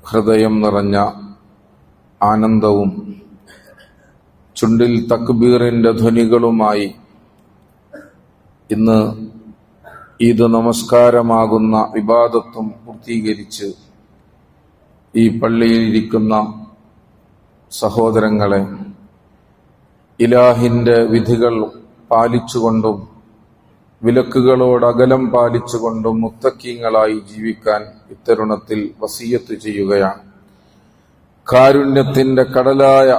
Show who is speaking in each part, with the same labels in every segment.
Speaker 1: ഹൃദയം നിറഞ്ഞ ആനന്ദവും ചുണ്ടിൽ തക്ബീറിന്റെ ധ്വനികളുമായി ഇന്ന് ഈദ് നമസ്കാരമാകുന്ന വിവാദത്വം പൂർത്തീകരിച്ച് ഈ പള്ളിയിലിരിക്കുന്ന സഹോദരങ്ങളെ ഇലാഹിന്റെ വിധികൾ പാലിച്ചുകൊണ്ടും വിലക്കുകളോട് അകലം പാലിച്ചുകൊണ്ടും മുത്തക്കീങ്ങളായി ജീവിക്കാൻ ഇത്തരുണത്തിൽ വസീയത്ത് ചെയ്യുകയാണ് കാരുണ്യത്തിന്റെ കടലായ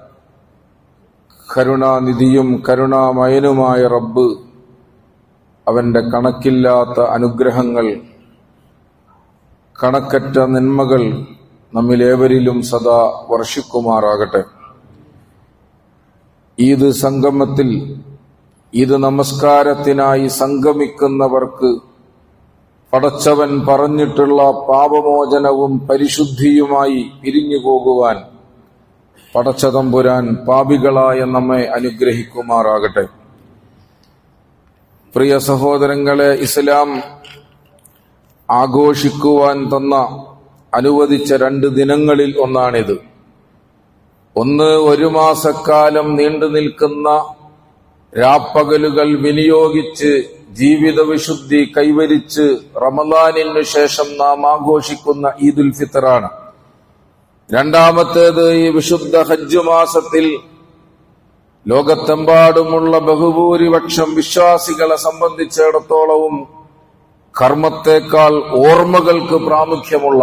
Speaker 1: കരുണാനിധിയും കരുണാമയനുമായ റബ്ബ് അവന്റെ കണക്കില്ലാത്ത അനുഗ്രഹങ്ങൾ കണക്കറ്റ നന്മകൾ നമ്മിലേവരിലും സദാ വർഷിക്കുമാറാകട്ടെ ഈദ് സംഗമത്തിൽ ഈദ് നമസ്കാരത്തിനായി സംഗമിക്കുന്നവർക്ക് പടച്ചവൻ പറഞ്ഞിട്ടുള്ള പാപമോചനവും പരിശുദ്ധിയുമായി പിരിഞ്ഞു പോകുവാൻ പടച്ചതമ്പുരാൻ പാപികളായ നമ്മെ അനുഗ്രഹിക്കുമാറാകട്ടെ പ്രിയ സഹോദരങ്ങളെ ഇസ്ലാം ആഘോഷിക്കുവാൻ തന്ന അനുവദിച്ച രണ്ട് ദിനങ്ങളിൽ ഒന്നാണിത് ഒന്ന് ഒരു മാസക്കാലം നീണ്ടു നിൽക്കുന്ന രാപ്പകലുകൾ വിനിയോഗിച്ച് ജീവിത വിശുദ്ധി കൈവരിച്ച് റമദാനിനു ശേഷം നാം ആഘോഷിക്കുന്ന ഈദുൽ ഫിത്തറാണ് രണ്ടാമത്തേത് ഈ വിശുദ്ധ ഹജ്ജ് മാസത്തിൽ ലോകത്തെമ്പാടുമുള്ള ബഹുഭൂരിപക്ഷം വിശ്വാസികളെ സംബന്ധിച്ചിടത്തോളവും കർമ്മത്തെക്കാൾ ഓർമ്മകൾക്ക് പ്രാമുഖ്യമുള്ള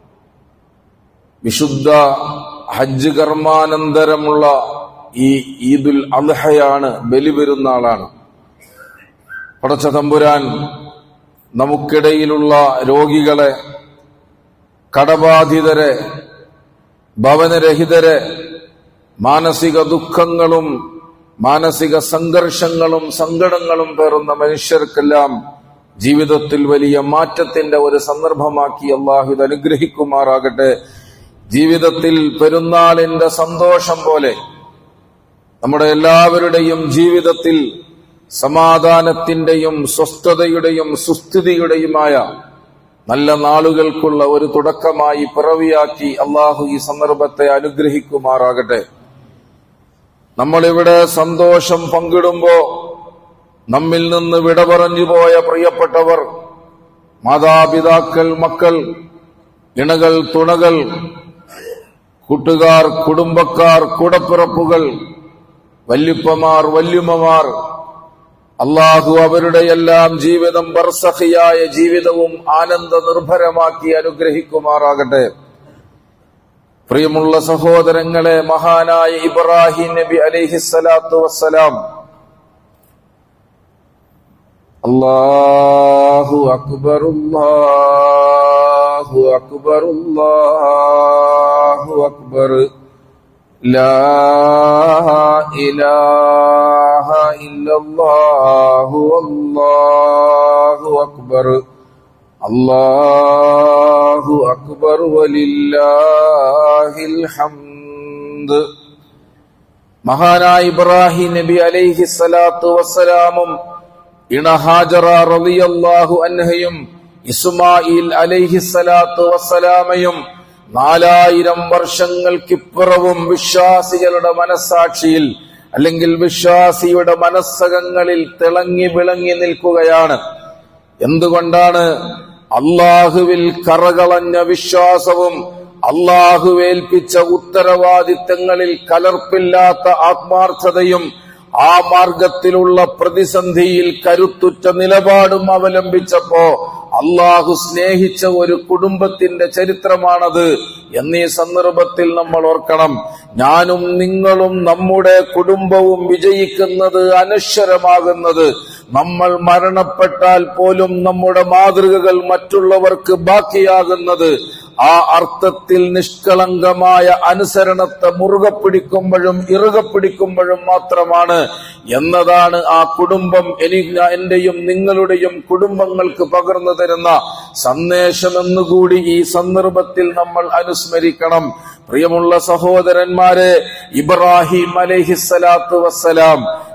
Speaker 1: വിശുദ്ധ ഹജ്ജ് കർമാനന്തരമുള്ള ഈ ഈദുൽ അദ്ഹയാണ് ബലിപെരുന്നാളാണ് പടച്ച തമ്പുരാൻ നമുക്കിടയിലുള്ള രോഗികളെ കടബാധിതരെ ഭവനരഹിതരെ മാനസിക ദുഃഖങ്ങളും മാനസിക സംഘർഷങ്ങളും സങ്കടങ്ങളും പേറുന്ന മനുഷ്യർക്കെല്ലാം ജീവിതത്തിൽ വലിയ മാറ്റത്തിന്റെ ഒരു സന്ദർഭമാക്കി അള്ളാഹു ഇത് അനുഗ്രഹിക്കുമാറാകട്ടെ ജീവിതത്തിൽ പെരുന്നാളിന്റെ സന്തോഷം പോലെ നമ്മുടെ എല്ലാവരുടെയും ജീവിതത്തിൽ സമാധാനത്തിന്റെയും സ്വസ്ഥതയുടെയും സുസ്ഥിതിയുടെയുമായ നല്ല നാളുകൾക്കുള്ള ഒരു തുടക്കമായി പിറവിയാക്കി അള്ളാഹു ഈ സന്ദർഭത്തെ അനുഗ്രഹിക്കുമാറാകട്ടെ നമ്മളിവിടെ സന്തോഷം പങ്കിടുമ്പോ നമ്മിൽ നിന്ന് വിട പറഞ്ഞു പോയ പ്രിയപ്പെട്ടവർ മാതാപിതാക്കൾ മക്കൾ ഇണകൾ തുണകൾ കൂട്ടുകാർ കുടുംബക്കാർ കൂടപ്പിറപ്പുകൾ വല്യുപ്പമാർ വല്യുമ്മമാർ അള്ളാഹു അവരുടെയെല്ലാം ജീവിതം ബർസഹിയായ ജീവിതവും ആനന്ദ നിർഭരമാക്കി അനുഗ്രഹിക്കുമാറാകട്ടെ പ്രിയമുള്ള സഹോദരങ്ങളെ മഹാനായ ഇബ്രാഹിം നബി അലിഹിസ്സലാത്തു വസ്സലാം അല്ലാഹു അക്ബർ അല്ലാഹു അക്ബർ അല്ലാഹു അക്ബർ لا إله إلا الله والله أكبر الله أكبر ولله الحمد മഹാനായ ഇബ്രാഹിം നബി അലൈഹി സ്വലാത്തു വസ്സലാമും ഇണ ഹാജറ റളിയല്ലാഹു അൻഹയും ഇസ്മായിൽ അലൈഹി സ്വലാത്തു വസ്സലാമയും നാലായിരം വർഷങ്ങൾക്കിപ്പുറവും വിശ്വാസികളുടെ മനസ്സാക്ഷിയിൽ അല്ലെങ്കിൽ വിശ്വാസിയുടെ മനസ്സകങ്ങളിൽ തിളങ്ങി വിളങ്ങി നിൽക്കുകയാണ് എന്തുകൊണ്ടാണ് അള്ളാഹുവിൽ കറകളഞ്ഞ വിശ്വാസവും അള്ളാഹുവേൽപ്പിച്ച ഉത്തരവാദിത്തങ്ങളിൽ കലർപ്പില്ലാത്ത ആത്മാർത്ഥതയും ആ മാർഗത്തിലുള്ള പ്രതിസന്ധിയിൽ കരുത്തുറ്റ നിലപാടും അവലംബിച്ചപ്പോ അള്ളാഹു സ്നേഹിച്ച ഒരു കുടുംബത്തിന്റെ ചരിത്രമാണത് എന്നീ സന്ദർഭത്തിൽ നമ്മൾ ഓർക്കണം ഞാനും നിങ്ങളും നമ്മുടെ കുടുംബവും വിജയിക്കുന്നത് അനശ്വരമാകുന്നത് നമ്മൾ മരണപ്പെട്ടാൽ പോലും നമ്മുടെ മാതൃകകൾ മറ്റുള്ളവർക്ക് ബാക്കിയാകുന്നത് ആ അർത്ഥത്തിൽ നിഷ്കളങ്കമായ അനുസരണത്തെ മുറുകെ പിടിക്കുമ്പോഴും ഇറുകെ പിടിക്കുമ്പോഴും മാത്രമാണ് എന്നതാണ് ആ കുടുംബം എനിക്ക് എന്റെയും നിങ്ങളുടെയും കുടുംബങ്ങൾക്ക് പകർന്നു തരുന്ന സന്ദേശമെന്നുകൂടി ഈ സന്ദർഭത്തിൽ നമ്മൾ അനുസ്മരിക്കണം പ്രിയമുള്ള സഹോദരന്മാരെ ഇബ്രാഹിം അലഹിസ്സലാത്തു വസ്സലാം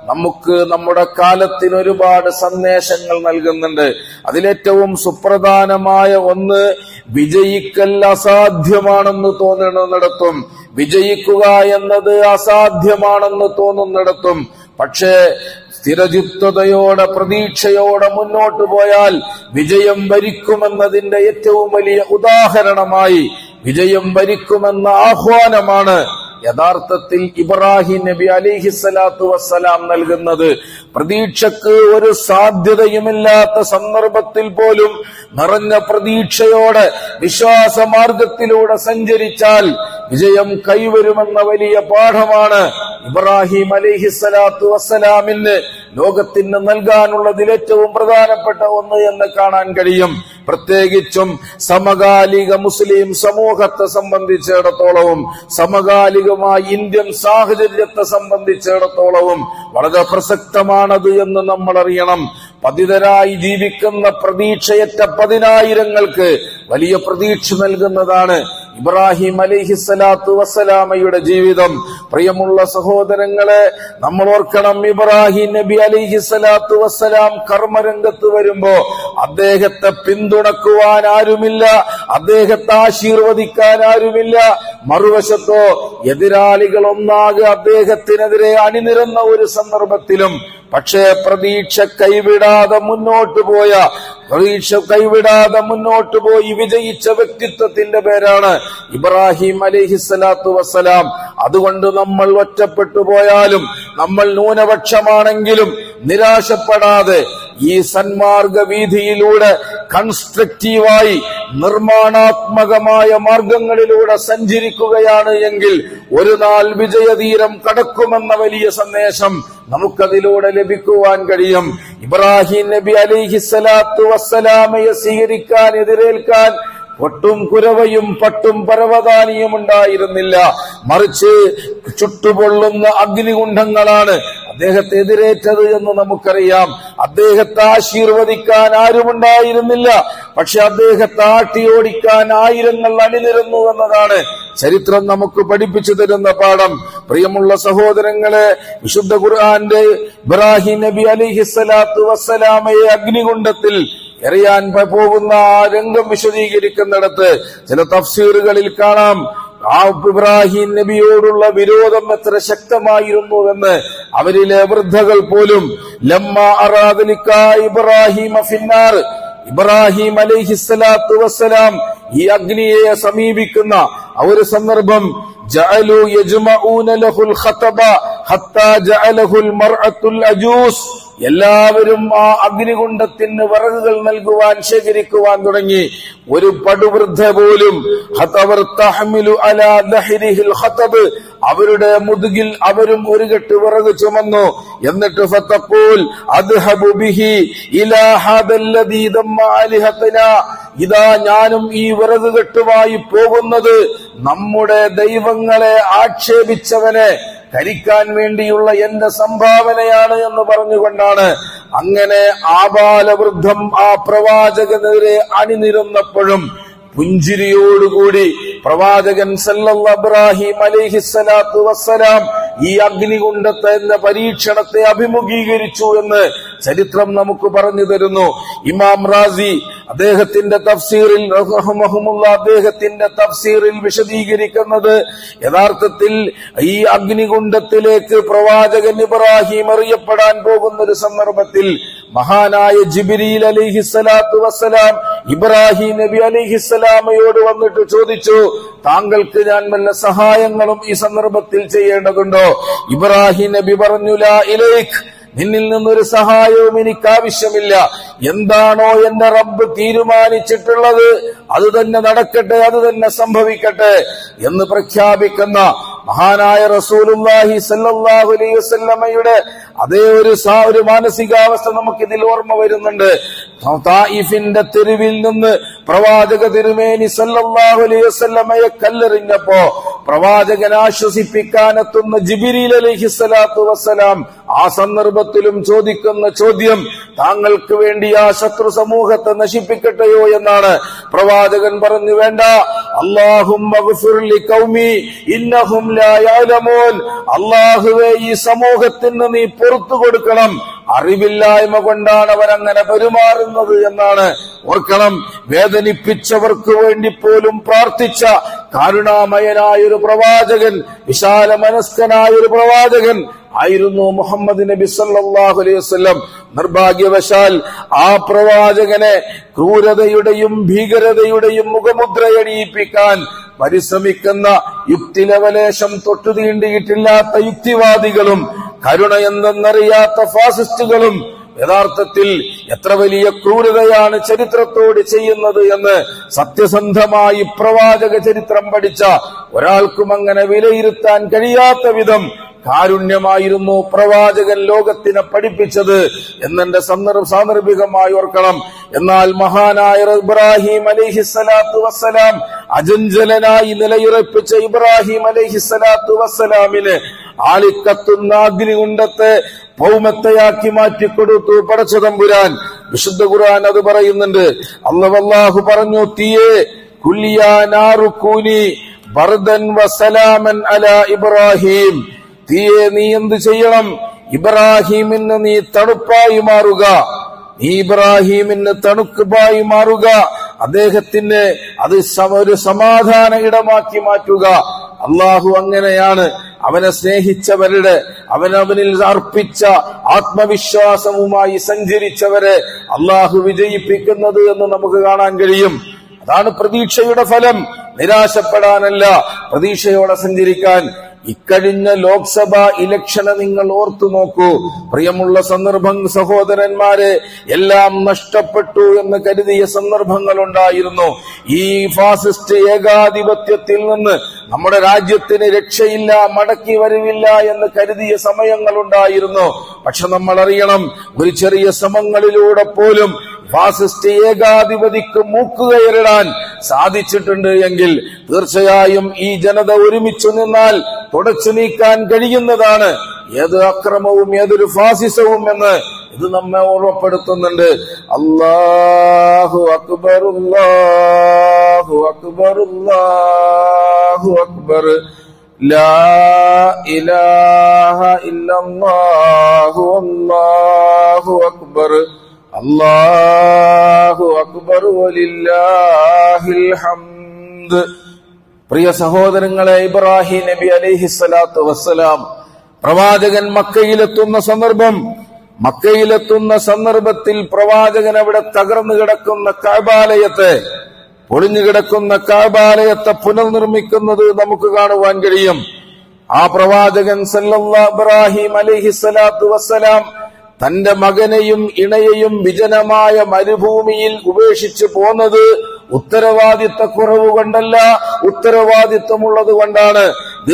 Speaker 1: നമുക്ക് നമ്മുടെ കാലത്തിന് ഒരുപാട് സന്ദേശങ്ങൾ നൽകുന്നുണ്ട് അതിലേറ്റവും സുപ്രധാനമായ ഒന്ന് വിജയിക്കൽ അസാധ്യമാണെന്ന് തോന്നുന്നിടത്തും വിജയിക്കുക എന്നത് അസാധ്യമാണെന്ന് തോന്നുന്നിടത്തും പക്ഷേ സ്ഥിരചിത്തതയോടെ പ്രതീക്ഷയോടെ മുന്നോട്ട് പോയാൽ വിജയം വരിക്കുമെന്നതിന്റെ ഏറ്റവും വലിയ ഉദാഹരണമായി വിജയം വരിക്കുമെന്ന ആഹ്വാനമാണ് യഥാർത്ഥത്തിൽ ഇബ്രാഹിം നബി അലിഹിസ്സലാത്തു വസ്സലാം നൽകുന്നത് പ്രതീക്ഷക്ക് ഒരു സാധ്യതയുമില്ലാത്ത സന്ദർഭത്തിൽ പോലും നിറഞ്ഞ പ്രതീക്ഷയോടെ വിശ്വാസമാർഗത്തിലൂടെ സഞ്ചരിച്ചാൽ വിജയം കൈവരുമെന്ന വലിയ പാഠമാണ് ഇബ്രാഹിം അലിഹിസ്സലാത്തു വസ്സലാമിന് ലോകത്തിന് നൽകാനുള്ളതിൽ ഏറ്റവും പ്രധാനപ്പെട്ട ഒന്ന് എന്ന് കാണാൻ കഴിയും പ്രത്യേകിച്ചും സമകാലിക മുസ്ലിം സമൂഹത്തെ സംബന്ധിച്ചിടത്തോളവും സമകാലികമായ ഇന്ത്യൻ സാഹചര്യത്തെ സംബന്ധിച്ചിടത്തോളവും വളരെ പ്രസക്തമാണത് എന്ന് നമ്മൾ അറിയണം പതിതരായി ജീവിക്കുന്ന പ്രതീക്ഷയറ്റ പതിനായിരങ്ങൾക്ക് വലിയ പ്രതീക്ഷ നൽകുന്നതാണ് ഇബ്രാഹിം അലിഹിസ്സലാത്തു വസ്സലാമയുടെ ജീവിതം പ്രിയമുള്ള സഹോദരങ്ങളെ നമ്മൾ ഓർക്കണം ഇബ്രാഹിം നബി അലിഹിസ്സലാത്തു വസ്സലാം കർമ്മരംഗത്ത് വരുമ്പോ അദ്ദേഹത്തെ പിന്തുണക്കുവാൻ ആരുമില്ല അദ്ദേഹത്തെ ആശീർവദിക്കാൻ ആരുമില്ല മറുവശത്തോ എതിരാളികൾ ഒന്നാകെ അദ്ദേഹത്തിനെതിരെ അണിനിരന്ന ഒരു സന്ദർഭത്തിലും പക്ഷേ പ്രതീക്ഷ കൈവിടാതെ മുന്നോട്ട് പോയ പ്രതീക്ഷ കൈവിടാതെ മുന്നോട്ട് പോയി വിജയിച്ച വ്യക്തിത്വത്തിന്റെ പേരാണ് ഇബ്രാഹിം അലിഹിസ്സലാത്തു വസ്സലാം അതുകൊണ്ട് നമ്മൾ ഒറ്റപ്പെട്ടു പോയാലും നമ്മൾ ന്യൂനപക്ഷമാണെങ്കിലും നിരാശപ്പെടാതെ ഈ സന്മാർഗ വീതിയിലൂടെ കൺസ്ട്രക്റ്റീവായി നിർമ്മാണാത്മകമായ മാർഗങ്ങളിലൂടെ സഞ്ചരിക്കുകയാണ് എങ്കിൽ ഒരു നാൾ വിജയതീരം കടക്കുമെന്ന വലിയ സന്ദേശം നമുക്കതിലൂടെ ലഭിക്കുവാൻ കഴിയും ഇബ്രാഹിം നബി അലിഹിസ്സലാത്തു വസ്സലാമയെ സ്വീകരിക്കാൻ എതിരേൽക്കാൻ പൊട്ടും കുരവയും പട്ടും പരവതാനിയും ഉണ്ടായിരുന്നില്ല മറിച്ച് ചുട്ടുപൊള്ളുന്ന അഗ്നികുണ്ഡങ്ങളാണ് അദ്ദേഹത്തെ എതിരേറ്റത് എന്ന് നമുക്കറിയാം അദ്ദേഹത്തെ ആശീർവദിക്കാൻ ആരുമുണ്ടായിരുന്നില്ല പക്ഷെ അദ്ദേഹത്തെ ആട്ടിയോടിക്കാൻ ആയിരങ്ങൾ അണിനിരന്നു എന്നതാണ് ചരിത്രം നമുക്ക് പഠിപ്പിച്ചു തരുന്ന പാഠം പ്രിയമുള്ള സഹോദരങ്ങളെ വിശുദ്ധ ഖുർആന്റെ ഇബ്രാഹിം നബി അലിഹിസ്സലാത്തു വസ്സലാമയെ അഗ്നികുണ്ഡത്തിൽ എറിയാൻ പോകുന്ന ആ രംഗം വിശദീകരിക്കുന്നിടത്ത് ചില തഫ്സീറുകളിൽ കാണാം ആ ഇബ്രാഹിം നബിയോടുള്ള വിരോധം എത്ര ശക്തമായിരുന്നുവെന്ന് അവരിലെ വൃദ്ധകൾ പോലും ലമ്മ അറാദലിക്ക ഇബ്രാഹിം ഫിന്നാർ ഇബ്രാഹിം അലൈഹിസ്സലാത്തു വസ്സലാം ഈ അഗ്നിയെ സമീപിക്കുന്ന ആ ഒരു സന്ദർഭം ജഅലു യജ്മഊന ലഹുൽ ഖതബ ഹത്താ ജഅലഹുൽ മർഅത്തുൽ അജൂസ് എല്ലാവരും ആ അഗ്നികുണ്ഡത്തിന് വിറകുകൾ നൽകുവാൻ ശേഖരിക്കുവാൻ തുടങ്ങി ഒരു പടുവൃദ്ധ പോലും ഹതവർ തഹ്മിലു അലാ ദഹ്രിഹിൽ ഖതബ് അവരുടെ മുതുകിൽ അവരും ഒരു കെട്ട് വിറക് ചുമന്നു എന്നിട്ട് ഫത്തഖൂൽ അദ്ഹബു ബിഹി ഇലാ ഹാദല്ലദീ ദമ്മ ആലിഹതനാ ഇതാ ഞാനും ഈ വിറക് കെട്ടുമായി പോകുന്നത് നമ്മുടെ ദൈവങ്ങളെ ആക്ഷേപിച്ചവനെ കരിക്കാൻ വേണ്ടിയുള്ള എന്റെ സംഭാവനയാണ് എന്ന് പറഞ്ഞുകൊണ്ടാണ് അങ്ങനെ ആബാലവൃദ്ധം ആ പ്രവാചകനെതിരെ അണിനിരുന്നപ്പോഴും പുഞ്ചിരിയോടുകൂടി പ്രവാചകൻ സല്ലല്ല ഇബ്രാഹിം അലിഹിസ്സലാത്തു വസ്സലാം ഈ അഗ്നികുണ്ഡത്തെ എന്ന പരീക്ഷണത്തെ അഭിമുഖീകരിച്ചു എന്ന് ചരിത്രം നമുക്ക് പറഞ്ഞു തരുന്നു ഇമാം റാസി അദ്ദേഹത്തിന്റെ തഫ്സീറിൽ റഹ്മഹുമുള്ള അദ്ദേഹത്തിന്റെ തഫ്സീറിൽ വിശദീകരിക്കുന്നത് യഥാർത്ഥത്തിൽ ഈ അഗ്നികുണ്ഡത്തിലേക്ക് പ്രവാചകൻ ഇബ്രാഹിം അറിയപ്പെടാൻ പോകുന്ന ഒരു സന്ദർഭത്തിൽ മഹാനായ ജിബിരിൽ അലിഹിസ്സലാത്തു വസ്സലാം ഇബ്രാഹിം നബി അലിഹിസ്സലാമയോട് വന്നിട്ട് ചോദിച്ചു താങ്കൾക്ക് ഞാൻ വല്ല സഹായങ്ങളും ഈ സന്ദർഭത്തിൽ ചെയ്യേണ്ടതുണ്ടോ ഇബ്രാഹിം നബി പറഞ്ഞു ലാ ഇലൈഖ് നിന്നിൽ നിന്നൊരു സഹായവും എനിക്ക് ആവശ്യമില്ല എന്താണോ എന്റെ റബ്ബ് തീരുമാനിച്ചിട്ടുള്ളത് അത് തന്നെ നടക്കട്ടെ അത് തന്നെ സംഭവിക്കട്ടെ എന്ന് പ്രഖ്യാപിക്കുന്ന മഹാനായ റസൂലുല്ലാഹി സല്ലല്ലാഹു അലൈഹി വസല്ലമയുടെ അതേ ഒരു സാ- ഒരു മാനസികാവസ്ഥ നമുക്ക് ഇതിൽ ഓർമ്മ വരുന്നുണ്ട് തായിഫിന്റെ തെരുവിൽ നിന്ന് പ്രവാചക തിരുമേനി സല്ലല്ലാഹു അലൈഹി വസല്ലമയെ കല്ലെറിഞ്ഞപ്പോ പ്രവാചകൻ ആശ്വസിപ്പിക്കാനെത്തുന്ന ജിബിരിൽ അലൈഹി സ്വലാത്തു വസ്സലാം ആ സന്ദർഭത്തിലും ചോദിക്കുന്ന ചോദ്യം താങ്കൾക്ക് വേണ്ടി ആ ശത്രു സമൂഹത്തെ നശിപ്പിക്കട്ടെയോ എന്നാണ് പ്രവാചകൻ പറഞ്ഞു വേണ്ട അള്ളാഹും അള്ളാഹുവെ ഈ സമൂഹത്തിന് നീ പുറത്തു കൊടുക്കണം അറിവില്ലായ്മ കൊണ്ടാണ് അവരങ്ങനെ പെരുമാറുന്നത് എന്നാണ് ഓർക്കണം വേദനിപ്പിച്ചവർക്ക് വേണ്ടി പോലും പ്രാർത്ഥിച്ച കാരുണാമയനായ ഒരു പ്രവാചകൻ വിശാല മനസ്കനായ ഒരു പ്രവാചകൻ ആയിരുന്നു മുഹമ്മദ് നബി സല്ലല്ലാഹു അലൈഹി വസല്ലം നിർഭാഗ്യവശാൽ ആ പ്രവാചകനെ ക്രൂരതയുടെയും ഭീകരതയുടെയും മുഖമുദ്രയണിയിപ്പിക്കാൻ പരിശ്രമിക്കുന്ന യുക്തിലവലേശം തൊട്ടു തീണ്ടിയിട്ടില്ലാത്ത യുക്തിവാദികളും കരുണ എന്തെന്നറിയാത്ത ഫാസിസ്റ്റുകളും യഥാർത്ഥത്തിൽ എത്ര വലിയ ക്രൂരതയാണ് ചരിത്രത്തോട് ചെയ്യുന്നത് എന്ന് സത്യസന്ധമായി പ്രവാചക ചരിത്രം പഠിച്ച ഒരാൾക്കും അങ്ങനെ വിലയിരുത്താൻ കഴിയാത്ത വിധം കാരുണ്യമായിരുന്നു പ്രവാചകൻ ലോകത്തിനെ പഠിപ്പിച്ചത് എന്നെന്റെ സന്ദർഭ സാന്ദർഭികമായി ഓർക്കണം എന്നാൽ മഹാനായ ഇബ്രാഹിം അലൈഹിസ്സലാത്തു വസ്സലാം അജഞ്ചലനായി നിലയുറപ്പിച്ച ഇബ്രാഹിം അലൈഹിസ്സലാത്തു വസ്സലാമിന് ആളിക്കത്തുന്ന അഗ്നികുണ്ടത്തെ ഭൗമത്തയാക്കി മാറ്റിക്കൊടുത്തു പടച്ച തമ്പുരാൻ വിശുദ്ധ ഖുർആൻ അത് പറയുന്നുണ്ട് അള്ളവല്ലാഹു പറഞ്ഞു തീയെ കുല്യാനാറുക്കൂനി ബർദൻ വസലാമൻ അല ഇബ്രാഹിം തീയെ നീ എന്ത് ചെയ്യണം ഇബ്രാഹിമിന് നീ തണുപ്പായി മാറുക നീ ഇബ്രാഹിമിന് തണുക്കുപായി മാറുക അദ്ദേഹത്തിന് അത് സമ- ഒരു സമാധാന ഇടമാക്കി മാറ്റുക അള്ളാഹു അങ്ങനെയാണ് അവനെ സ്നേഹിച്ചവരുടെ അവനവനിൽ അർപ്പിച്ച ആത്മവിശ്വാസവുമായി സഞ്ചരിച്ചവരെ അള്ളാഹു വിജയിപ്പിക്കുന്നത് എന്ന് നമുക്ക് കാണാൻ കഴിയും അതാണ് പ്രതീക്ഷയുടെ ഫലം നിരാശപ്പെടാനല്ല പ്രതീക്ഷയോടെ സഞ്ചരിക്കാൻ ഇക്കഴിഞ്ഞ ലോക്സഭാ ഇലക്ഷനെ നിങ്ങൾ ഓർത്തു നോക്കൂ പ്രിയമുള്ള സന്ദർഭം സഹോദരന്മാരെ എല്ലാം നഷ്ടപ്പെട്ടു എന്ന് കരുതിയ സന്ദർഭങ്ങൾ ഉണ്ടായിരുന്നു ഈ ഫാസിസ്റ്റ് ഏകാധിപത്യത്തിൽ നിന്ന് നമ്മുടെ രാജ്യത്തിന് രക്ഷയില്ല മടക്കി വരവില്ല എന്ന് കരുതിയ സമയങ്ങൾ ഉണ്ടായിരുന്നു പക്ഷെ നമ്മൾ അറിയണം ഒരു ചെറിയ ശ്രമങ്ങളിലൂടെ പോലും ഫാസിസ്റ്റ് ഏകാധിപതിക്ക് മൂക്കുകയറിടാൻ സാധിച്ചിട്ടുണ്ട് എങ്കിൽ തീർച്ചയായും ഈ ജനത ഒരുമിച്ചു നിന്നാൽ തുടച്ചു നീക്കാൻ കഴിയുന്നതാണ് ഏത് അക്രമവും ഏതൊരു ഫാസിസവും എന്ന് ഇത് നമ്മെ ഓർമ്മപ്പെടുത്തുന്നുണ്ട് അല്ലാഹു അക്ബർ അല്ലാഹു അക്ബർ അല്ലാഹു അക്ബർ لا إله إلا الله والله أكبر അല്ലാഹു അക്ബർ വലില്ലാഹിൽ ഹംദ് പ്രിയ സഹോദരങ്ങളെ ഇബ്രാഹിം നബി അലൈഹി സ്വലാത്തു വസ്സലാം പ്രവാചകൻ മക്കയിലെത്തുന്ന സന്ദർഭം മക്കയിലെത്തുന്ന സന്ദർഭത്തിൽ പ്രവാചകൻ അവിടെ തകർന്നു കിടക്കുന്ന കാബാലയത്തെ പൊളിഞ്ഞു കിടക്കുന്ന കാബാലയത്തെ പുനർനിർമ്മിക്കുന്നത് നമുക്ക് കാണുവാൻ കഴിയും ആ പ്രവാചകൻ സല്ലല്ലാ ഇബ്രാഹിം അലൈഹി സ്വലാത്തു വസ്സലാം തന്റെ മകനെയും ഇണയെയും വിജനമായ മരുഭൂമിയിൽ ഉപേക്ഷിച്ചു പോന്നത് ഉത്തരവാദിത്ത കുറവ് കൊണ്ടല്ല ഉത്തരവാദിത്വമുള്ളത് കൊണ്ടാണ്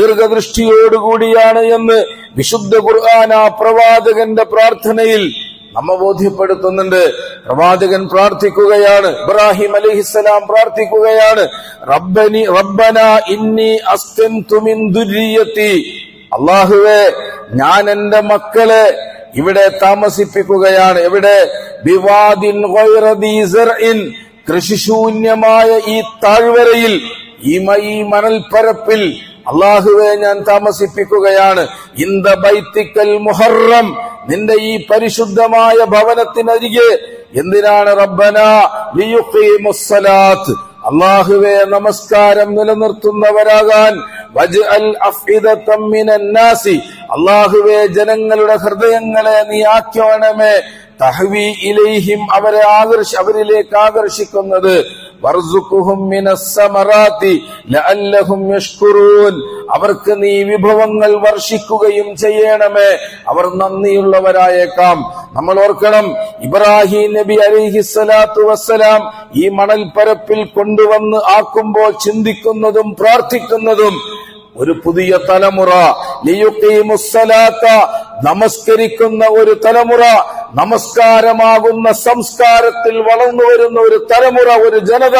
Speaker 1: ദീർഘദൃഷ്ടിയോടുകൂടിയാണ് എന്ന് വിശുദ്ധ ഖുർആൻ ആ പ്രവാചകന്റെ പ്രാർത്ഥനയിൽ നമ്മ ബോധ്യപ്പെടുത്തുന്നുണ്ട് പ്രവാചകൻ പ്രാർത്ഥിക്കുകയാണ് ഇബ്രാഹിം അലൈഹിസ്സലാം പ്രാർത്ഥിക്കുകയാണ് റബ്ബനി റബ്ബന ഇന്നി അസ്തൻതു മിൻ ദുർരിയത്തി അള്ളാഹുവേ ഞാൻ എന്റെ മക്കളെ ഇവിടെ താമസിപ്പിക്കുകയാണ് എവിടെ ബിവാദിൻ ഗൈറ ദീ സർഇൻ കൃഷിശൂന്യമായ ഈ താഴ്വരയിൽ ഈ മ- ഈ മണൽപ്പരപ്പിൽ അള്ളാഹുവെ ഞാൻ താമസിപ്പിക്കുകയാണ് ഇന്ത ബൈത്തിക്കൽ മുഹറം നിന്റെ ഈ പരിശുദ്ധമായ ഭവനത്തിനരികെ എന്തിനാണ് റബ്ബന ലിയുഖീമുസ്സലാത്ത് അള്ളാഹുവെ നമസ്കാരം നിലനിർത്തുന്നവരാകാൻ വജ്അൽ അഫ്ഇദത്തം മിനന്നാസി അള്ളാഹുവെ ജനങ്ങളുടെ ഹൃദയങ്ങളെ നീ ആക്കണമേ തഹവി ഇലൈഹിം അവരെ ആകർഷ അവരിലേക്ക് ആകർഷിക്കുന്നത് വർസുഖുഹും മിനസ്സമറാത്തി ലഅല്ലഹും യഷ്കുറൂൻ അവർക്ക് നീ വിഭവങ്ങൾ വർഷിക്കുകയും ചെയ്യണമേ അവർ നന്ദിയുള്ളവരായേക്കാം നമ്മൾ ഓർക്കണം ഇബ്രാഹിം നബി അലിഹിസ്സലാത്തു വസ്സലാം ഈ മണൽപ്പരപ്പിൽ കൊണ്ടുവന്ന് ആക്കുമ്പോൾ ചിന്തിക്കുന്നതും പ്രാർത്ഥിക്കുന്നതും ഒരു പുതിയ തലമുറ ലിയുഖീമുസ്സലാത്ത നമസ്കരിക്കുന്ന ഒരു തലമുറ നമസ്കാരമാകുന്ന സംസ്കാരത്തിൽ വളർന്നു വരുന്ന ഒരു തലമുറ ഒരു ജനത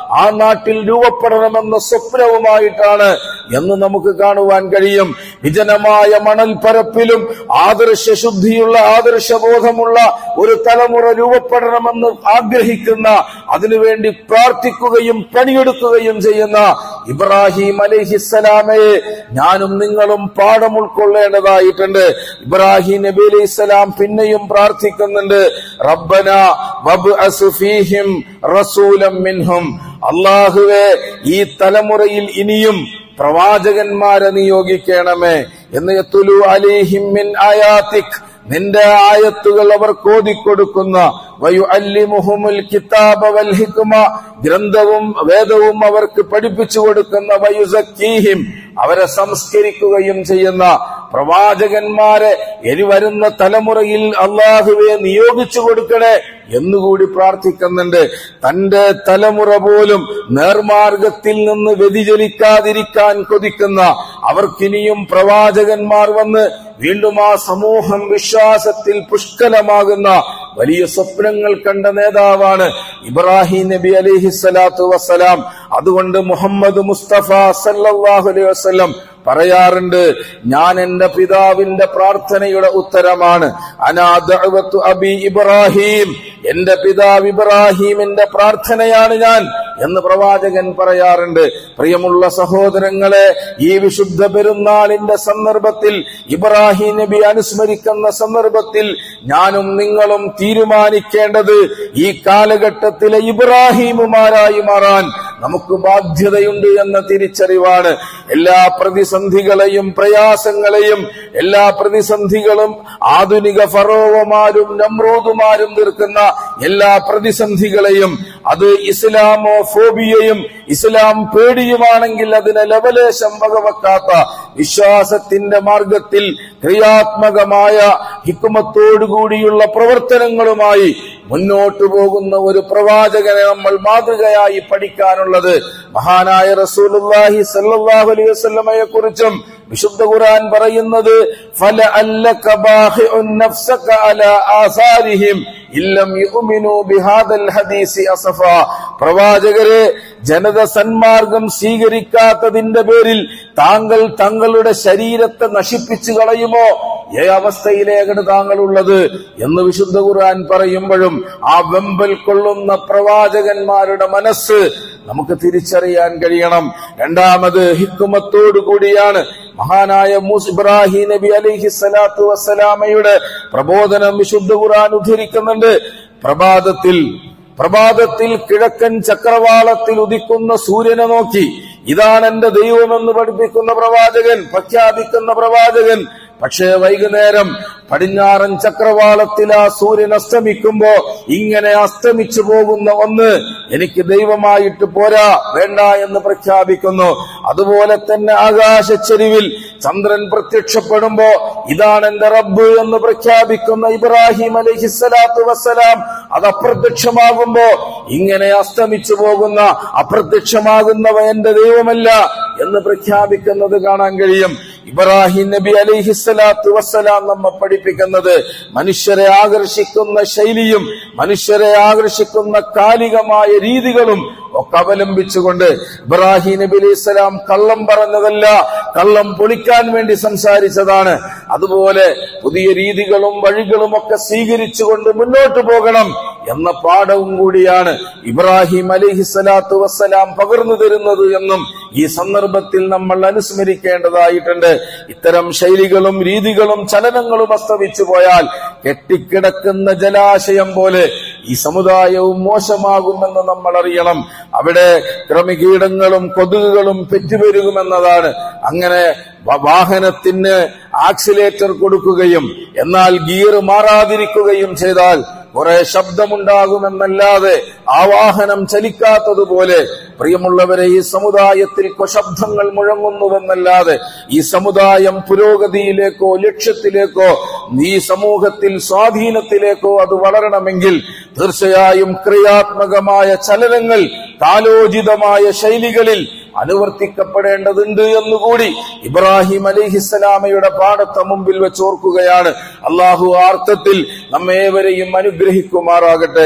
Speaker 1: ആ നാട്ടിൽ രൂപപ്പെടണമെന്ന സ്വപ്നവുമായിട്ടാണ് എന്ന് നമുക്ക് കാണുവാൻ കഴിയും വിജനമായ മണൽപ്പരപ്പിലും ആദർശശുദ്ധിയുള്ള ആദർശബോധമുള്ള ഒരു തലമുറ രൂപപ്പെടണമെന്ന് ആഗ്രഹിക്കുന്ന അതിനുവേണ്ടി പ്രാർത്ഥിക്കുകയും പണിയെടുക്കുകയും ചെയ്യുന്ന ഇബ്രാഹിം അലഹിസ്സലാമയെ ഞാനും നിങ്ങളും പാഠം ഉൾക്കൊള്ളേണ്ടതായിട്ടുണ്ട് ഇബ്രാഹിം നബി അലൈഹി സ്വലാം പിന്നെയും പ്രാർത്ഥിക്കുന്നുണ്ട് റബ്ബന വബ് ഫീഹിം റസൂലം മിൻഹും അള്ളാഹുവെ ഈ തലമുറയിൽ ഇനിയും പ്രവാചകന്മാരെ നിയോഗിക്കണമേ എന്ന് യത്തുലു അലിഹിം മിൻ ആയാത്തിക് നിന്റെ ആയത്തുകൾ അവർ കോതിക്കൊടുക്കുന്ന വയു അല്ലിമുഹുമുൽ കിതാബ വൽ ഹിക്മ ഗ്രന്ഥവും വേദവും അവർക്ക് പഠിപ്പിച്ചു കൊടുക്കുന്ന വയുസക്കീഹിം അവരെ സംസ്കരിക്കുകയും ചെയ്യുന്ന പ്രവാചകന്മാരെ ഇനി വരുന്ന തലമുറയിൽ അള്ളാഹുവെ നിയോഗിച്ചു കൊടുക്കണേ എന്നുകൂടി പ്രാർത്ഥിക്കുന്നുണ്ട് തന്റെ തലമുറ പോലും നേർമാർഗത്തിൽ നിന്ന് വ്യതിചലിക്കാതിരിക്കാൻ കൊതിക്കുന്ന അവർക്കിനിയും പ്രവാചകന്മാർ വന്ന് വീണ്ടും ആ സമൂഹം വിശ്വാസത്തിൽ പുഷ്കലമാകുന്ന വലിയ സ്വപ്നങ്ങൾ കണ്ട നേതാവാണ് ഇബ്രാഹിം നബി അലിഹി സ്വലാത്തു വസ്സലാം അതുകൊണ്ട് മുഹമ്മദ് മുസ്തഫ സല്ലാഹു അലൈഹി വസ്ലം പറയാറുണ്ട് ഞാൻ എന്റെ പിതാവിന്റെ പ്രാർത്ഥനയുടെ ഉത്തരമാണ് അനാദഅവത്തു അബി ഇബ്രാഹിം എന്റെ പിതാവ് ഇബ്രാഹിമിന്റെ പ്രാർത്ഥനയാണ് ഞാൻ എന്ന് പ്രവാചകൻ പറയാറുണ്ട് പ്രിയമുള്ള സഹോദരങ്ങളെ ഈ വിശുദ്ധ പെരുന്നാളിന്റെ സന്ദർഭത്തിൽ ഇബ്രാഹിം നബി അനുസ്മരിക്കുന്ന സന്ദർഭത്തിൽ ഞാനും നിങ്ങളും തീരുമാനിക്കേണ്ടത് ഈ കാലഘട്ടത്തിലെ ഇബ്രാഹിമുമാരായി മാറാൻ നമുക്ക് ബാധ്യതയുണ്ട് എന്ന തിരിച്ചറിവാണ് എല്ലാ പ്രതിസന്ധികളെയും പ്രയാസങ്ങളെയും എല്ലാ പ്രതിസന്ധികളും ആധുനിക ഫറോവമാരും നമ്രൂദുമാരും തീർക്കുന്ന എല്ലാ പ്രതിസന്ധികളെയും അത് ഇസ്ലാമോ ഫോബിയയും ഇസ്ലാം പേടിയുമാണെങ്കിൽ അതിനെ ലവലേശം വകവെക്കാത്ത വിശ്വാസത്തിന്റെ മാർഗത്തിൽ ക്രിയാത്മകമായ ഹിക്കുമത്തോടുകൂടിയുള്ള പ്രവർത്തനങ്ങളുമായി മുന്നോട്ടു പോകുന്ന ഒരു പ്രവാചകനെ നമ്മൾ മാതൃകയായി പഠിക്കാനുള്ളത് മഹാനായ റസൂലുള്ളാഹി സല്ലല്ലാഹു അലൈഹി വസല്ലമയെ കുറിച്ചും വിശുദ്ധ ഖുർആൻ പറയുന്നത് ഫല അല്ലക ബാഖിഉൻ നഫ്സക അലാ ആസാരിഹിം ഇല്ലം യുഅ്മിനു ബിഹാദൽ ഹദീസി അസഫ പ്രവാചകരെ ജനത സന്മാർഗം സ്വീകരിക്കാത്തതിന്റെ പേരിൽ താങ്കൾ തങ്ങളുടെ ശരീരത്തെ നശിപ്പിച്ചു കളയുമോ ഏ അവസ്ഥയിലേക്കാണ് താങ്കൾ ഉള്ളത് എന്ന് വിശുദ്ധ ഖുർആൻ പറയുമ്പോഴും ആ വെമ്പൽ കൊള്ളുന്ന പ്രവാചകന്മാരുടെ മനസ്സ് നമുക്ക് തിരിച്ചറിയാൻ കഴിയണം രണ്ടാമത് ഹിക്കുമത്തോടു കൂടിയാണ് മഹാനായ മൂസ് ഇബ്രാഹിം നബി അലിഹി സ്വലാത്തു വസ്സലാമയുടെ പ്രബോധനം വിശുദ്ധ ഖുർആൻ ഉദ്ധരിക്കുന്നുണ്ട് പ്രഭാതത്തിൽ പ്രഭാതത്തിൽ കിഴക്കൻ ചക്രവാളത്തിൽ ഉദിക്കുന്ന സൂര്യനെ നോക്കി ഇതാണ് എന്റെ ദൈവമെന്ന് പഠിപ്പിക്കുന്ന പ്രവാചകൻ പ്രഖ്യാപിക്കുന്ന പ്രവാചകൻ പക്ഷേ വൈകുന്നേരം പടിഞ്ഞാറൻ ചക്രവാളത്തിൽ ആ സൂര്യൻ അസ്തമിക്കുമ്പോ ഇങ്ങനെ അസ്തമിച്ചു പോകുന്ന ഒന്ന് എനിക്ക് ദൈവമായിട്ട് പോരാ വേണ്ട എന്ന് പ്രഖ്യാപിക്കുന്നു അതുപോലെ തന്നെ ആകാശച്ചെരിവിൽ ചന്ദ്രൻ പ്രത്യക്ഷപ്പെടുമ്പോ ഇതാണ് എന്റെ റബ്ബ് എന്ന് പ്രഖ്യാപിക്കുന്ന ഇബ്രാഹിം അലഹിസ്സലാത്തു വസ്സലാം അത് അപ്രത്യക്ഷമാകുമ്പോ ഇങ്ങനെ അസ്തമിച്ചു പോകുന്ന അപ്രത്യക്ഷമാകുന്നവ എന്റെ ദൈവമല്ല എന്ന് പ്രഖ്യാപിക്കുന്നത് കാണാൻ കഴിയും ഇബ്രാഹിം നബി അലിഹിസ്സലാത്തു വസ്സലാം നമ്മെ പഠിപ്പിക്കുന്നത് മനുഷ്യരെ ആകർഷിക്കുന്ന ശൈലിയും മനുഷ്യരെ ആകർഷിക്കുന്ന കാലികമായ രീതികളും ഒക്കെ അവലംബിച്ചുകൊണ്ട് ഇബ്രാഹിം നബി അലൈഹി സ്വലാം കള്ളം പറഞ്ഞതല്ല കള്ളം പൊളിക്കാൻ വേണ്ടി സംസാരിച്ചതാണ് അതുപോലെ പുതിയ രീതികളും വഴികളും ഒക്കെ സ്വീകരിച്ചുകൊണ്ട് മുന്നോട്ട് പോകണം എന്ന പാഠവും കൂടിയാണ് ഇബ്രാഹിം അലിഹി സ്വലാത്തു വസ്സലാം പകർന്നു തരുന്നത് എന്നും ഈ സന്ദർഭത്തിൽ നമ്മൾ അനുസ്മരിക്കേണ്ടതായിട്ടുണ്ട് ഇത്തരം ശൈലികളും രീതികളും ചലനങ്ങളും അസ്തമിച്ചു പോയാൽ കെട്ടിക്കിടക്കുന്ന ജലാശയം പോലെ ഈ സമുദായവും മോശമാകുമെന്ന് നമ്മൾ അറിയണം അവിടെ ക്രമികീടങ്ങളും കൊതുകുകളും പെറ്റുപെരുകുമെന്നതാണ് അങ്ങനെ വ- വാഹനത്തിന് ആക്സിലേറ്റർ കൊടുക്കുകയും എന്നാൽ ഗിയർ മാറാതിരിക്കുകയും ചെയ്താൽ കുറെ ശബ്ദമുണ്ടാകുമെന്നല്ലാതെ ആ വാഹനം ചലിക്കാത്തതുപോലെ പ്രിയമുള്ളവരെ ഈ സമുദായത്തിൽ ശബ്ദങ്ങൾ മുഴങ്ങുന്നുവെന്നല്ലാതെ ഈ സമുദായം പുരോഗതിയിലേക്കോ ലക്ഷ്യത്തിലേക്കോ ഈ സമൂഹത്തിൽ സ്വാധീനത്തിലേക്കോ അത് വളരണമെങ്കിൽ തീർച്ചയായും ക്രിയാത്മകമായ ചലനങ്ങൾ കാലോചിതമായ ശൈലികളിൽ അനുവർത്തിക്കപ്പെടേണ്ടതുണ്ട് എന്നുകൂടി ഇബ്രാഹിം അലിഹിസ്സലാമയുടെ പാഠത്തെ മുമ്പിൽ വെച്ച് ഓർക്കുകയാണ് അള്ളാഹു ആർത്ഥത്തിൽ നമ്മേവരെയും അനുഗ്രഹിക്കുമാറാകട്ടെ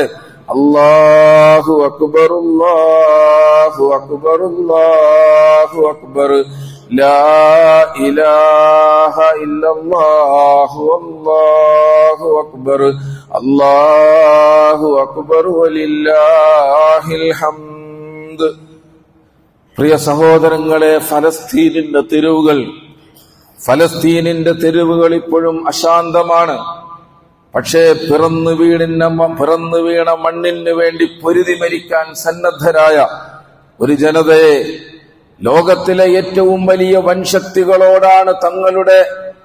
Speaker 1: അല്ലാഹു അക്ബർ അല്ലാഹു അക്ബർ അല്ലാഹു അക്ബർ ലാ ഇലാഹ ഇല്ലല്ലാഹു അല്ലാഹു അക്ബർ അല്ലാഹു അക്ബർ വലില്ലാഹിൽ ഹംദ് പ്രിയ സഹോദരങ്ങളെ ഫലസ്തീനിന്റെ തെരുവുകൾ ഫലസ്തീനിന്റെ തെരുവുകൾ ഇപ്പോഴും അശാന്തമാണ് പക്ഷേ പിറന്നു വീടിന പിറന്നു വീണ മണ്ണിന് വേണ്ടി പൊരുതി മരിക്കാൻ സന്നദ്ധരായ ഒരു ജനതയെ ലോകത്തിലെ ഏറ്റവും വലിയ വൻശക്തികളോടാണ് തങ്ങളുടെ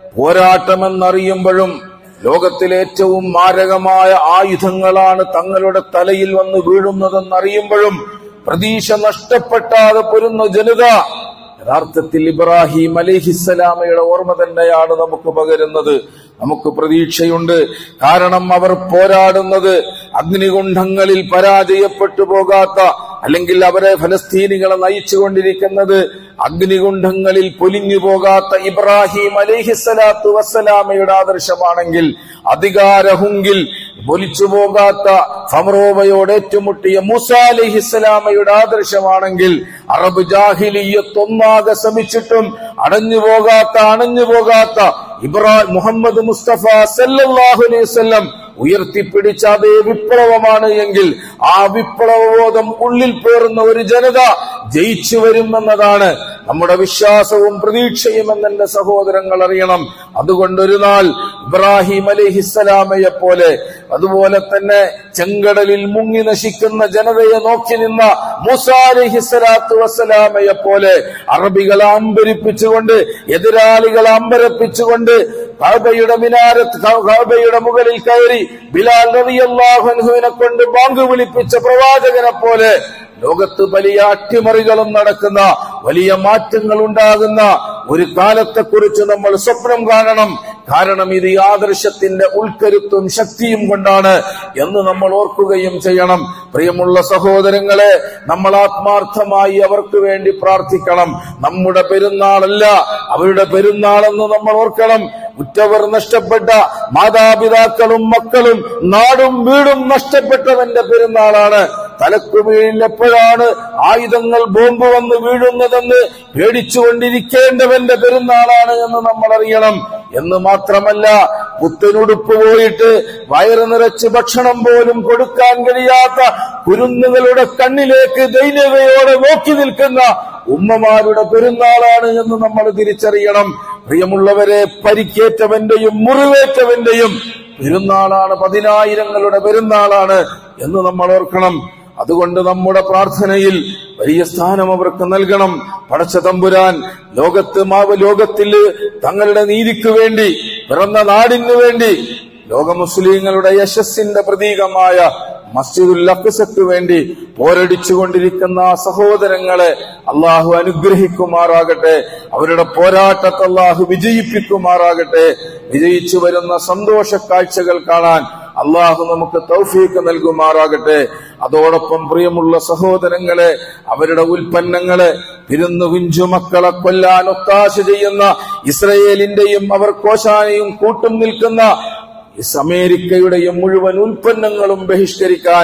Speaker 1: പോരാട്ടമെന്നറിയുമ്പോഴും ലോകത്തിലെ ഏറ്റവും മാരകമായ ആയുധങ്ങളാണ് തങ്ങളുടെ തലയിൽ വന്ന് വീഴുന്നതെന്നറിയുമ്പോഴും പ്രതീക്ഷ നഷ്ടപ്പെട്ടാതെ പൊരുന്ന ജനത യഥാർത്ഥത്തിൽ ഇബ്രാഹിം അലിഹിസ്സലാമയുടെ ഓർമ്മ തന്നെയാണ് നമുക്ക് പകരുന്നത് നമുക്ക് പ്രതീക്ഷയുണ്ട് കാരണം അവർ പോരാടുന്നത് അഗ്നികുണ്ഠങ്ങളിൽ പരാജയപ്പെട്ടു പോകാത്ത അല്ലെങ്കിൽ അവരെ ഫലസ്തീനികളെ നയിച്ചുകൊണ്ടിരിക്കുന്നത് അഗ്നികുണ്ഠങ്ങളിൽ പൊലിഞ്ഞു പോകാത്ത ഇബ്രാഹിം അലിഹിസ്സലാത്തു വസ്സലാമയുടെ ആദർശമാണെങ്കിൽ അധികാരഹുങ്കിൽ പൊലിച്ചു പോകാത്ത ഫമറോവയോട് ഏറ്റുമുട്ടിയ മൂസ അലിഹിസ്സലാമയുടെ ആദർശമാണെങ്കിൽ അറബ് ജാഹിലിയത്ത് ഒന്നാകെ ശ്രമിച്ചിട്ടും അടഞ്ഞു പോകാത്ത അണഞ്ഞു പോകാത്ത ഇബ്രാഹിം മുഹമ്മദ് മുസ്തഫ സല്ലല്ലാഹു അലൈഹി വസല്ലം ഉയർത്തിപ്പിടിച്ച അതേ വിപ്ലവമാണ് എങ്കിൽ ആ വിപ്ലവബോധം ഉള്ളിൽ പേറുന്ന ഒരു ജനത ജയിച്ചു വരുമെന്നതാണ് നമ്മുടെ വിശ്വാസവും പ്രതീക്ഷയും എന്നെ സഹോദരങ്ങൾ അറിയണം അതുകൊണ്ട് ഒരു നാൾ ഇബ്രാഹിം അലിഹിസ്സലാമയെ പോലെ അതുപോലെ തന്നെ ചെങ്കടലിൽ മുങ്ങി നശിക്കുന്ന ജനതയെ നോക്കി നിന്ന മൂസ അലിഹിസ്സലാത്തു വസ്സലാമയെ പോലെ അറബികളെ അമ്പരിപ്പിച്ചുകൊണ്ട് എതിരാളികളെ അമ്പരപ്പിച്ചുകൊണ്ട് കഅബയുടെ മിനാരത്ത് കഅബയുടെ മുകളിൽ കയറി ബിലാൽ റളിയല്ലാഹു അൻഹുവിനെ കൊണ്ട് ബാങ്ക് വിളിപ്പിച്ച പ്രവാചകനെ പോലെ ലോകത്ത് വലിയ അട്ടിമറികളും നടക്കുന്ന വലിയ മാറ്റങ്ങൾ ഉണ്ടാകുന്ന ഒരു കാലത്തെക്കുറിച്ച് നമ്മൾ സ്വപ്നം കാണണം കാരണം ഇത് ഈ ആദർശത്തിന്റെ ഉൾക്കരുത്തും ശക്തിയും കൊണ്ടാണ് എന്ന് നമ്മൾ ഓർക്കുകയും ചെയ്യണം പ്രിയമുള്ള സഹോദരങ്ങളെ നമ്മൾ ആത്മാർത്ഥമായി അവർക്ക് വേണ്ടി പ്രാർത്ഥിക്കണം നമ്മുടെ പെരുന്നാളല്ല അവരുടെ പെരുന്നാളെന്ന് നമ്മൾ ഓർക്കണം ഉറ്റവർ നഷ്ടപ്പെട്ട മാതാപിതാക്കളും മക്കളും നാടും വീടും നഷ്ടപ്പെട്ടവന്റെ പെരുന്നാളാണ് തലക്കുമീഴിൽ എപ്പോഴാണ് ആയുധങ്ങൾ ബോംബ് വന്ന് വീഴുന്നതെന്ന് പേടിച്ചുകൊണ്ടിരിക്കേണ്ടവന്റെ പെരുന്നാളാണ് എന്ന് നമ്മൾ അറിയണം എന്ന് മാത്രമല്ല പുത്തനുടുപ്പ് പോയിട്ട് വയറ് നിറച്ച് ഭക്ഷണം പോലും കൊടുക്കാൻ കഴിയാത്ത കുരുന്നുകളുടെ കണ്ണിലേക്ക് ദൈന്യതയോടെ നോക്കി നിൽക്കുന്ന ഉമ്മമാരുടെ പെരുന്നാളാണ് എന്ന് നമ്മൾ തിരിച്ചറിയണം പ്രിയമുള്ളവരെ പരിക്കേറ്റവന്റെയും മുറിവേറ്റവന്റെയും പെരുന്നാളാണ് പതിനായിരങ്ങളുടെ പെരുന്നാളാണ് എന്ന് നമ്മൾ ഓർക്കണം അതുകൊണ്ട് നമ്മുടെ പ്രാർത്ഥനയിൽ വലിയ സ്ഥാനം അവർക്ക് നൽകണം പടച്ച തമ്പുരാൻ ലോകത്ത് മാവ് ലോകത്തിൽ തങ്ങളുടെ നീതിക്ക് വേണ്ടി പിറന്ന നാടിനു വേണ്ടി ലോക മുസ്ലിങ്ങളുടെ യശസ്സിന്റെ പ്രതീകമായ മസ്ജിദുൽ അക്സക്ക് വേണ്ടി പോരടിച്ചുകൊണ്ടിരിക്കുന്ന ആ സഹോദരങ്ങളെ അള്ളാഹു അനുഗ്രഹിക്കുമാറാകട്ടെ അവരുടെ പോരാട്ടത്തെ അള്ളാഹു വിജയിപ്പിക്കുമാറാകട്ടെ വിജയിച്ചു വരുന്ന സന്തോഷ കാഴ്ചകൾ കാണാൻ അള്ളാഹു നമുക്ക് തൗഫീക്ക് നൽകുമാറാകട്ടെ അതോടൊപ്പം പ്രിയമുള്ള സഹോദരങ്ങളെ അവരുടെ ഉൽപ്പന്നങ്ങളെ പിരുന്നു കുഞ്ചു മക്കളെ കൊല്ലാൻ ഒത്താശ ചെയ്യുന്ന ഇസ്രയേലിന്റെയും അവർ കോശാനയും കൂട്ടും നിൽക്കുന്ന ഇസ് അമേരിക്കയുടെയും മുഴുവൻ ഉൽപ്പന്നങ്ങളും ബഹിഷ്കരിക്കാൻ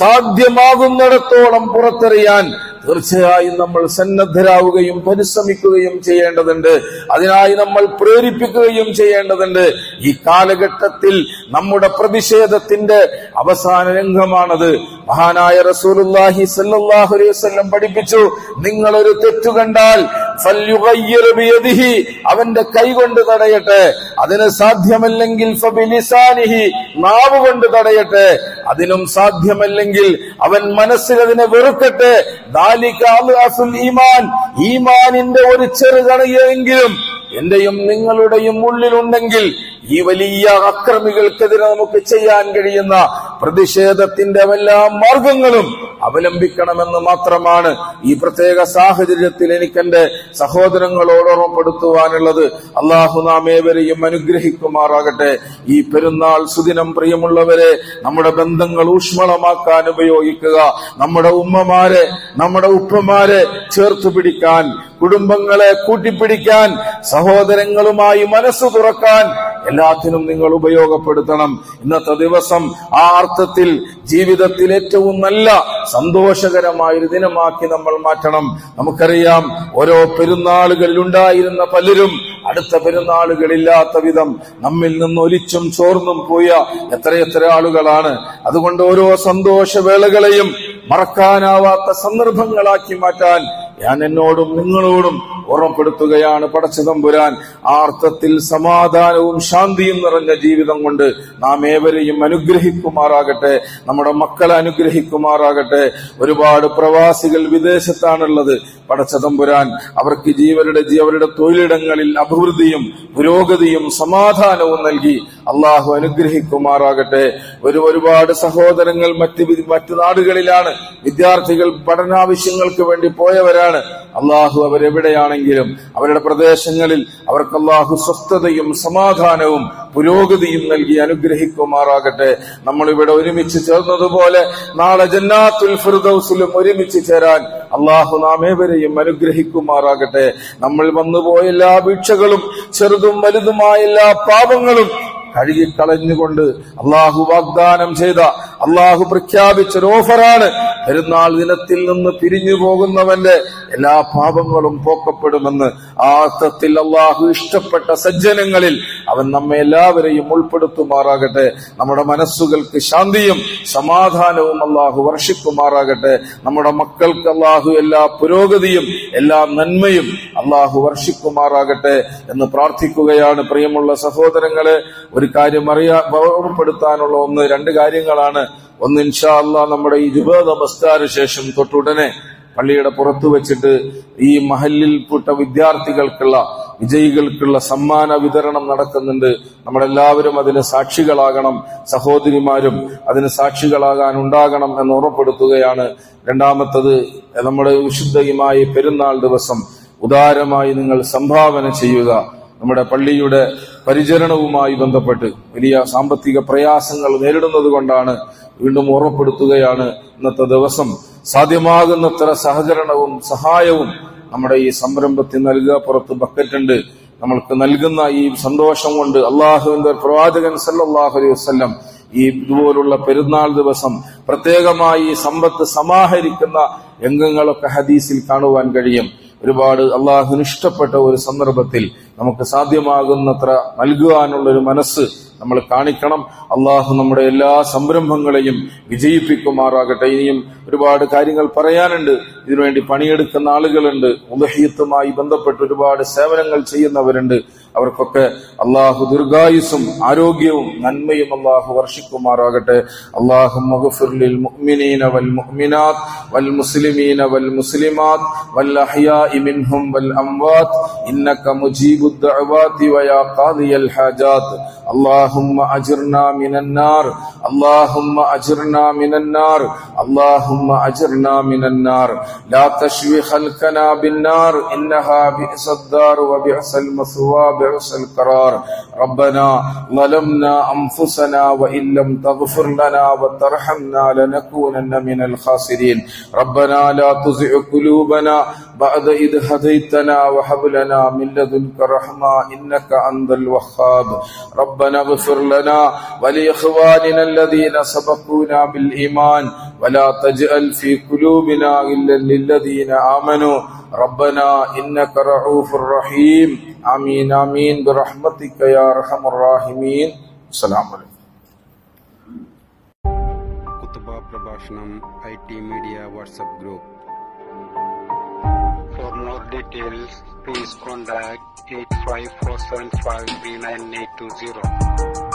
Speaker 1: സാധ്യമാകുന്നിടത്തോളം പുറത്തെറിയാൻ തീർച്ചയായും നമ്മൾ സന്നദ്ധരാവുകയും പരിശ്രമിക്കുകയും ചെയ്യേണ്ടതുണ്ട് അതിനായി നമ്മൾ പ്രേരിപ്പിക്കുകയും ചെയ്യേണ്ടതുണ്ട് ഈ കാലഘട്ടത്തിൽ നമ്മുടെ പ്രതിഷേധത്തിന്റെ അവസാന രംഗമാണത് മഹാനായ റസൂലുല്ലാഹി സല്ലല്ലാഹു അലൈഹി വസല്ലം പഠിപ്പിച്ചു നിങ്ങൾ ഒരു തെറ്റു കണ്ടാൽ ഫല്യുഗയ്യിർ ബിയദിഹി അവന്റെ കൈകൊണ്ട് തടയട്ടെ അതിന് സാധ്യമല്ലെങ്കിൽ ഫബിലിസാനിഹി നാവ് കൊണ്ട് തടയട്ടെ അതിനും സാധ്യമല്ലെങ്കിൽ അവൻ മനസ്സിൽ അതിനെ വെറുക്കട്ടെ ദാലിക അദ്അഫുൽ ഈമാൻ ഈമാനിന്റെ ഒരു ചെറുകണയെങ്കിലും എന്റെയും നിങ്ങളുടെയും ഉള്ളിലുണ്ടെങ്കിൽ ഈ വലിയ അക്രമികൾക്കെതിരെ നമുക്ക് ചെയ്യാൻ കഴിയുന്ന പ്രതിഷേധത്തിന്റെ എല്ലാ മാർഗങ്ങളും അവലംബിക്കണമെന്ന് മാത്രമാണ് ഈ പ്രത്യേക സാഹചര്യത്തിൽ എനിക്കെന്റെ സഹോദരങ്ങളോട് ഓർമ്മപ്പെടുത്തുവാനുള്ളത് അള്ളാഹു നാം ഏവരെയും അനുഗ്രഹിക്കുമാറാകട്ടെ ഈ പെരുന്നാൾ സുദിനം പ്രിയമുള്ളവരെ നമ്മുടെ ബന്ധങ്ങൾ ഊഷ്മളമാക്കാൻ ഉപയോഗിക്കുക നമ്മുടെ ഉമ്മമാരെ നമ്മുടെ ഉപ്പമാരെ ചേർത്ത് പിടിക്കാൻ കുടുംബങ്ങളെ കൂട്ടിപ്പിടിക്കാൻ സഹോദരങ്ങളുമായി മനസ്സ് തുറക്കാൻ എല്ലാത്തിനും നിങ്ങൾ ഉപയോഗപ്പെടുത്തണം ഇന്നത്തെ ദിവസം ആ അർത്ഥത്തിൽ ജീവിതത്തിൽ ഏറ്റവും നല്ല സന്തോഷകരമായ ഒരു ദിനമാക്കി നമ്മൾ മാറ്റണം നമുക്കറിയാം ഓരോ പെരുന്നാളുകളിൽ ഉണ്ടായിരുന്ന പലരും അടുത്ത പെരുന്നാളുകളില്ലാത്ത വിധം നമ്മിൽ നിന്ന് ഒലിച്ചും ചോർന്നും പോയ എത്രയെത്ര ആളുകളാണ് അതുകൊണ്ട് ഓരോ സന്തോഷവേളകളെയും മറക്കാനാവാത്ത സന്ദർഭങ്ങളാക്കി മാറ്റാൻ ഞാൻ എന്നോടും നിങ്ങളോടും ഓർമ്മപ്പെടുത്തുകയാണ് പടച്ചതമ്പുരാൻ ആ അർത്ഥത്തിൽ സമാധാനവും ശാന്തിയും നിറഞ്ഞ ജീവിതം കൊണ്ട് നാം ഏവരെയും അനുഗ്രഹിക്കുമാറാകട്ടെ നമ്മുടെ മക്കളെ അനുഗ്രഹിക്കുമാറാകട്ടെ ഒരുപാട് പ്രവാസികൾ വിദേശത്താണുള്ളത് പടച്ചതമ്പുരാൻ അവർക്ക് ജീവരുടെ ജീ- അവരുടെ തൊഴിലിടങ്ങളിൽ അഭിവൃദ്ധിയും പുരോഗതിയും സമാധാനവും നൽകി അള്ളാഹു അനുഗ്രഹിക്കുമാറാകട്ടെ ഒരു ഒരുപാട് സഹോദരങ്ങൾ മറ്റ് വി- മറ്റു നാടുകളിലാണ് വിദ്യാർത്ഥികൾ പഠനാവശ്യങ്ങൾക്ക് വേണ്ടി പോയവരാണ് അള്ളാഹു അവരെവിടെയാണെങ്കിലും അവരുടെ പ്രദേശങ്ങളിൽ അവർക്ക് അള്ളാഹു സ്വസ്ഥതയും സമാധാനവും പുരോഗതിയും നൽകി അനുഗ്രഹിക്കുമാറാകട്ടെ നമ്മളിവിടെ ഒരുമിച്ച് ചേർന്നതുപോലെ നാളെ ജന്നാത്തുൽ ഫിർദൌസിലും ഒരുമിച്ച് ചേരാൻ അള്ളാഹു നാം ഏവരെയും അനുഗ്രഹിക്കുമാറാകട്ടെ നമ്മൾ വന്നുപോയ എല്ലാ വീഴ്ചകളും ചെറുതും വലുതുമായ എല്ലാ പാപങ്ങളും കഴുകിക്കളഞ്ഞുകൊണ്ട് അള്ളാഹു വാഗ്ദാനം ചെയ്ത അള്ളാഹു പ്രഖ്യാപിച്ച ഒരു ഓഫറാണ് പെരുന്നാൾ ദിനത്തിൽ നിന്ന് പിരിഞ്ഞു പോകുന്നവന്റെ എല്ലാ പാപങ്ങളും പോക്കപ്പെടുമെന്ന് ആ അർത്ഥത്തിൽ അള്ളാഹു ഇഷ്ടപ്പെട്ട സജ്ജനങ്ങളിൽ അവൻ നമ്മെ എല്ലാവരെയും ഉൾപ്പെടുത്തുമാറാകട്ടെ നമ്മുടെ മനസ്സുകൾക്ക് ശാന്തിയും സമാധാനവും അള്ളാഹു വർഷിക്കുമാറാകട്ടെ നമ്മുടെ മക്കൾക്ക് അള്ളാഹു എല്ലാ പുരോഗതിയും എല്ലാ നന്മയും അള്ളാഹു വർഷിക്കുമാറാകട്ടെ എന്ന് പ്രാർത്ഥിക്കുകയാണ് പ്രിയമുള്ള സഹോദരങ്ങളെ ഒരു കാര്യം അറിയാ ഓർമ്മപ്പെടുത്താനുള്ള ഒന്ന് രണ്ട് കാര്യങ്ങളാണ് ഒന്ന് ഇൻഷാ അള്ളാഹ് നമ്മുടെ ഈ ജുബ നമസ്കാര ശേഷം തൊട്ടുടനെ പള്ളിയുടെ പുറത്തു വെച്ചിട്ട് ഈ മഹലിൽപ്പെട്ട വിദ്യാർത്ഥികൾക്കുള്ള വിജയികൾക്കുള്ള സമ്മാന വിതരണം നടക്കുന്നുണ്ട് നമ്മളെല്ലാവരും അതിന് സാക്ഷികളാകണം സഹോദരിമാരും അതിന് സാക്ഷികളാകാൻ ഉണ്ടാകണം എന്ന് ഉറപ്പെടുത്തുകയാണ് രണ്ടാമത്തത് നമ്മുടെ വിശുദ്ധയുമായി പെരുന്നാൾ ദിവസം ഉദാരമായി നിങ്ങൾ സംഭാവന ചെയ്യുക നമ്മുടെ പള്ളിയുടെ പരിചരണവുമായി ബന്ധപ്പെട്ട് വലിയ സാമ്പത്തിക പ്രയാസങ്ങൾ നേരിടുന്നത് കൊണ്ടാണ് വീണ്ടും ഓർമ്മപ്പെടുത്തുകയാണ് ഇന്നത്തെ ദിവസം സാധ്യമാകുന്നത്ര സഹകരണവും സഹായവും നമ്മുടെ ഈ സംരംഭത്തിൽ നൽകുക പുറത്ത് ബക്കറ്റുണ്ട് നമ്മൾക്ക് നൽകുന്ന ഈ സന്തോഷം കൊണ്ട് അള്ളാഹുവിന്റെ പ്രവാചകൻ സല്ലല്ലാഹു അലൈഹി വസല്ലം ഈ ഇതുപോലുള്ള പെരുന്നാൾ ദിവസം പ്രത്യേകമായി ഈ സമ്പത്ത് സമാഹരിക്കുന്ന രംഗങ്ങളൊക്കെ ഹദീസിൽ കാണുവാൻ കഴിയും ഒരുപാട് അള്ളാഹുവിന് ഇഷ്ടപ്പെട്ട ഒരു സന്ദർഭത്തിൽ നമുക്ക് സാധ്യമാകുന്നത്ര നൽകുവാനുള്ള ഒരു മനസ്സ് നമ്മൾ കാണിക്കണം അള്ളാഹു നമ്മുടെ എല്ലാ സംരംഭങ്ങളെയും വിജയിപ്പിക്കുമാറാകട്ടെ ഇനിയും ഒരുപാട് കാര്യങ്ങൾ പറയാനുണ്ട് ഇതിനുവേണ്ടി പണിയെടുക്കുന്ന ആളുകളുണ്ട് ഉദഹീത്തുമായി ബന്ധപ്പെട്ട് ഒരുപാട് സേവനങ്ങൾ ചെയ്യുന്നവരുണ്ട് അവർക്കൊക്കെ അള്ളാഹു ദീർഘായുസും ആരോഗ്യവും നന്മയും അള്ളാഹു വർഷിക്കുമാറാകട്ടെ അള്ളാഹു മഗ്ഫിർലിൽ മുഅ്മിനീന വൽ മുഅ്മിനാത്ത് വൽ മുസ്ലിമീന വൽ മുസ്ലിമാത്ത് വൽ അഹ്യാഇ മിൻഹും വൽ അംവാത്ത് ഇന്നക മുജീബുദ് ദഅവാതി വയാ ഖാദിയൽ ഹാജാത്ത് اللهم أجرنا من النار اللهم أجرنا من النار اللهم أجرنا من النار لا تشوي خلقنا بالنار إنها بئس الدار وبئس المثوى بئس القرار ربنا ظلمنا أنفسنا وإن لم تغفر لنا وترحمنا لنكونن من الخاسرين ربنا لا تزع قلوبنا بعد إذ هديتنا وهب لنا من لدنك رحمة إنك أنت الوهاب ربنا اغفر لنا ولإخواننا الذين سبقونا بالإيمان ولا تجعل في قلوبنا غلا للذين آمنوا ربنا إنك رعوف رحيم آمين آمين برحمتك يا أرحم الراحمين السلام عليكم
Speaker 2: കുത്തുബ പ്രഭാഷണം I T media WhatsApp group
Speaker 3: For more details, please contact 854753980.